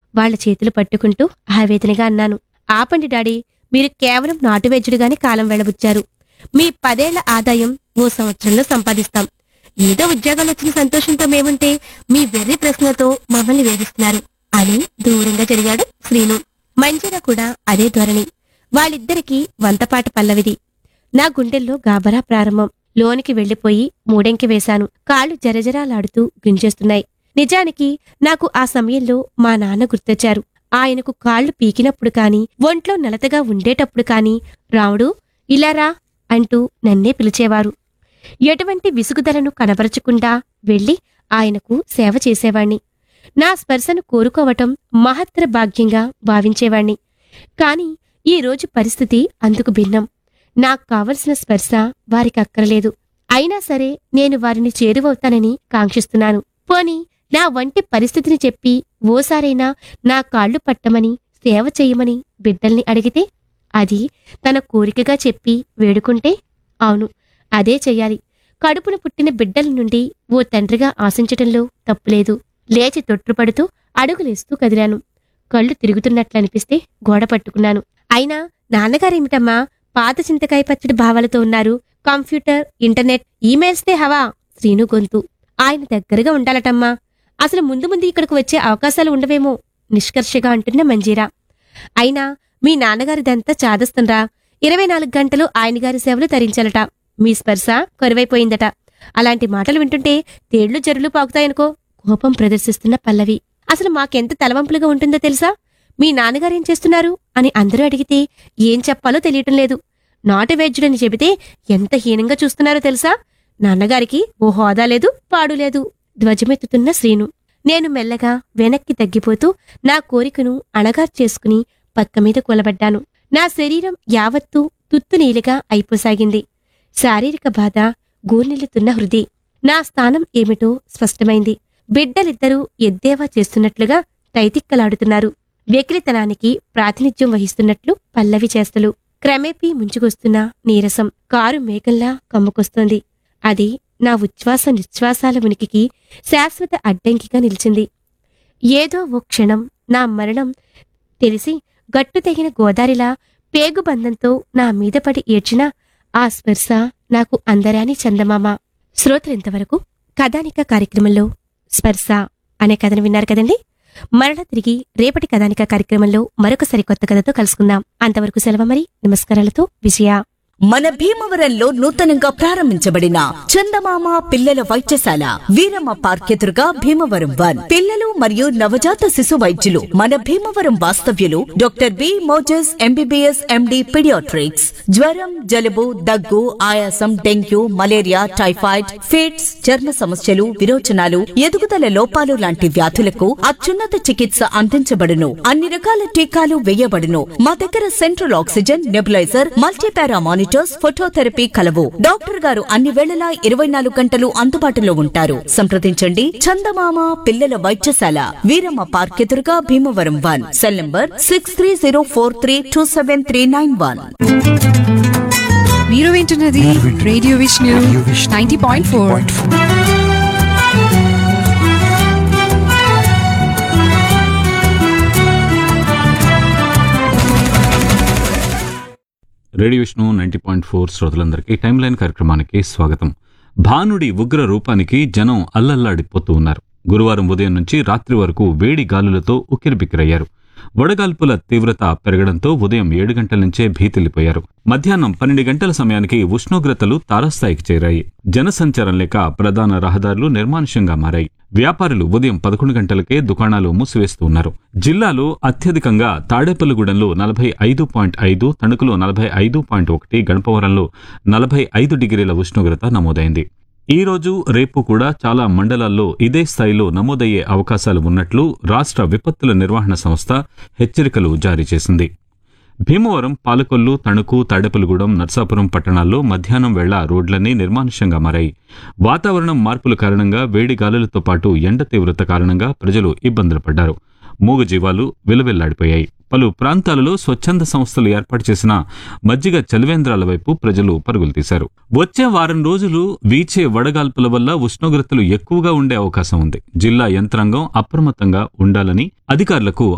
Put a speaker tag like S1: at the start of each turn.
S1: వాళ్ళ చేతులు పట్టుకుంటూ ఆవేదనగా అన్నాను ఆపండి డాడీ మీరు కేవలం నాటువెజ్జుడుగానే కాలం వెళ్ళబుచ్చారు మీ పదేళ్ల ఆదాయం ఓ సంవత్సరంలో సంపాదిస్తాం ఏదో ఉద్యోగాలు వచ్చిన సంతోషంతో మేముంటే మీ వెర్రి ప్రశ్నలతో మమ్మల్ని వేధిస్తున్నారు అని దూరంగా జరిగాడు శ్రీను మంజీర కూడా అదే ధోరణి వాళ్ళిద్దరికీ వంతపాట పల్లవిది నా గుండెల్లో గాబరా ప్రారంభం లోనికి వెళ్లిపోయి మూడెంకి వేశాను కాళ్ళు జరజరాలాడుతూ గుంజేస్తున్నాయి నిజానికి నాకు ఆ సమయంలో మా నాన్న గుర్తొచ్చారు ఆయనకు కాళ్ళు పీకినప్పుడు కాని ఒంట్లో నలతగా ఉండేటప్పుడు కాని రాముడు ఇలారా అంటూ నన్నే పిలిచేవారు ఎటువంటి విసుగుదలను కనబరచకుండా వెళ్లి ఆయనకు సేవ చేసేవాణ్ణి నా స్పర్శను కోరుకోవటం మహత్తర భాగ్యంగా భావించేవాణ్ణి కాని ఈ రోజు పరిస్థితి అందుకు భిన్నం నాకు కావలసిన స్పర్శ వారికి అక్కరలేదు అయినా సరే నేను వారిని చేరువవుతానని కాంక్షిస్తున్నాను పోని నా వంటి పరిస్థితిని చెప్పి ఓసారైనా నా కాళ్ళు పట్టమని సేవ చెయ్యమని బిడ్డల్ని అడిగితే అది తన కోరికగా చెప్పి వేడుకుంటే అవును అదే చెయ్యాలి కడుపున పుట్టిన బిడ్డల నుండి ఓ తండ్రిగా ఆశించటంలో తప్పులేదు లేచి తొట్టుపడుతూ అడుగులేస్తూ కదిలాను కళ్ళు తిరుగుతున్నట్లనిపిస్తే గోడ పట్టుకున్నాను అయినా నాన్నగారేమిటమ్మా పాత చింతకాయ పచ్చడి భావాలతో ఉన్నారు కంప్యూటర్ ఇంటర్నెట్ ఈమెయిల్స్తే హవా శ్రీను గొంతు ఆయన దగ్గరగా ఉండాలటమ్మా అసలు ముందు ముందు ఇక్కడికి వచ్చే అవకాశాలు ఉండవేమో నిష్కర్షగా అంటున్న మంజీరా అయినా మీ నాన్నగారిదంతా చాదస్తుండ్రా ఇరవై నాలుగు గంటలు ఆయన గారి సేవలు తరించాలట మీ స్పర్శ కరువైపోయిందట అలాంటి మాటలు వింటుంటే తేళ్లు జరులు పాకుతాయనుకో కోపం ప్రదర్శిస్తున్న పల్లవి అసలు మాకెంత తలవంపులుగా ఉంటుందో తెలుసా మీ నాన్నగారేం చేస్తున్నారు అని అందరూ అడిగితే ఏం చెప్పాలో తెలియటం లేదు నాటు వేజ్యుడని చెబితే ఎంత హీనంగా చూస్తున్నారో తెలుసా నాన్నగారికి ఓ హోదా లేదు పాడు లేదు ధ్వజమెత్తుతున్న శ్రీను నేను మెల్లగా వెనక్కి తగ్గిపోతూ నా కోరికను అణగార్చేసుకుని పక్క మీద కూలబడ్డాను నా శరీరం యావత్తూ తుత్తునీలుగా అయిపోసాగింది శారీరక బాధ గూర్నిల్లుతున్న హృది నా స్థానం ఏమిటో స్పష్టమైంది బిడ్డలిద్దరూ ఎద్దేవా చేస్తున్నట్లుగా తైతిక్కలాడుతున్నారు వెకిలితనానికి ప్రాతినిధ్యం వహిస్తున్నట్లు పల్లవి చేస్తలు క్రమేపీ ముంచుకొస్తున్న నీరసం కారు మేఘంలా కమ్ముకొస్తోంది అది నా ఉచ్ఛ్వాస నిశ్వాసాల ఉనికికి శాశ్వత అడ్డంకిగా నిలిచింది ఏదో ఓ క్షణం నా మరణం తెలిసి గట్టు తెగిన గోదారిలా పేగుబంధంతో నా మీద పడి ఏడ్చిన ఆ స్పర్శ నాకు అందరాని చందమామ శ్రోతలింతవరకు కథానిక కార్యక్రమంలో స్పర్శ అనే కథను విన్నారు కదండి మరలా తిరిగి రేపటి కథానిక కార్యక్రమంలో మరొక సరికొత్త కథతో కలుసుకుందాం అంతవరకు సెలవు మరి నమస్కారాలతో విజయ
S2: మన భీమవరంలో నూతనంగా ప్రారంభించబడిన చందమామ పిల్లల వైద్యశాల వీరమ్మ పార్క్ ఎదురుగా భీమవరం వన్ పిల్లలు మరియు నవజాత శిశు వైద్యులు మన భీమవరం వాస్తవ్యులు doctor B Moses MBBS MD pediatrics జ్వరం జలుబు దగ్గు ఆయాసం డెంగ్యూ మలేరియా టైఫాయిడ్ ఫిట్స్ చర్మ సమస్యలు విరోచనాలు ఎదుగుదల లోపాలు లాంటి వ్యాధులకు అత్యున్నత చికిత్స అందించబడును అన్ని రకాల టీకాలు వేయబడును మా దగ్గర central oxygen nebulizer multipara monitors phototherapy కలవు డాక్టర్ గారు అన్ని వేళలా ఇరవై నాలుగు గంటలు అందుబాటులో ఉంటారు సంప్రదించండి చందమామ పిల్లల వైద్యశాల వీరమ్మ పార్క్ ఎదురుగా Bhimavaram one cell number six three zero four three two seven three nine one
S3: మీరు వింటున్నది radio Vishnu ninety point four
S4: radio Vishnu ninety point four శ్రోతలందరికీ టైమ్ లైన్ కార్యక్రమానికి స్వాగతం భానుడి ఉగ్ర రూపానికి జనం అల్లల్లాడిపోతూ ఉన్నారు గురువారం ఉదయం నుంచి రాత్రి వరకు వేడి గాలులతో ఉక్కిరిబిక్కిరయ్యారు వడగాల్పుల తీవ్రత పెరగడంతో ఉదయం ఏడు గంటల నుంచే భీతిల్లిపోయారు మధ్యాహ్నం పన్నెండు గంటల సమయానికి ఉష్ణోగ్రతలు తారాస్థాయికి చేరాయి జనసంచారం లేక ప్రధాన రహదారులు నిర్మానుష్యంగా మారాయి వ్యాపారులు ఉదయం పదకొండు గంటలకే దుకాణాలు మూసివేస్తూ ఉన్నారు జిల్లాలో అత్యధికంగా తాడేపల్లిగూడెంలో నలభై ఐదు పాయింట్ ఐదు తణుకులో నలభై ఐదు పాయింట్ ఒకటి గణపవరంలో నలభై ఐదు డిగ్రీల ఉష్ణోగ్రత నమోదైంది ఈ రోజు రేపు కూడా చాలా మండలాల్లో ఇదే స్థాయిలో నమోదయ్యే అవకాశాలు ఉన్నట్లు రాష్ట్ర విపత్తుల నిర్వహణ సంస్థ హెచ్చరికలు జారీ చేసింది భీమవరం పాలకొల్లు తణుకు తాడేపల్లిగూడెం నర్సాపురం పట్టణాల్లో మధ్యాహ్నం వేళ రోడ్లన్నీ నిర్మానుష్యంగా మారాయి వాతావరణం మార్పుల కారణంగా వేడి గాలులతో పాటు ఎండ తీవ్రత కారణంగా ప్రజలు ఇబ్బందులు పడ్డారు మూగజీవాలు విలవిల్లాడిపోయాయి పలు ప్రాంతాలలో స్వచ్ఛంద సంస్థలు ఏర్పాటు చేసిన మజ్జిగ చలివేంద్రాల వైపు ప్రజలు పరుగులు తీశారు వచ్చే వారం రోజులు వీచే వడగాల్పుల వల్ల ఉష్ణోగ్రతలు ఎక్కువగా ఉండే అవకాశం ఉంది జిల్లా యంత్రాంగం అప్రమత్తంగా ఉండాలని అధికారులకు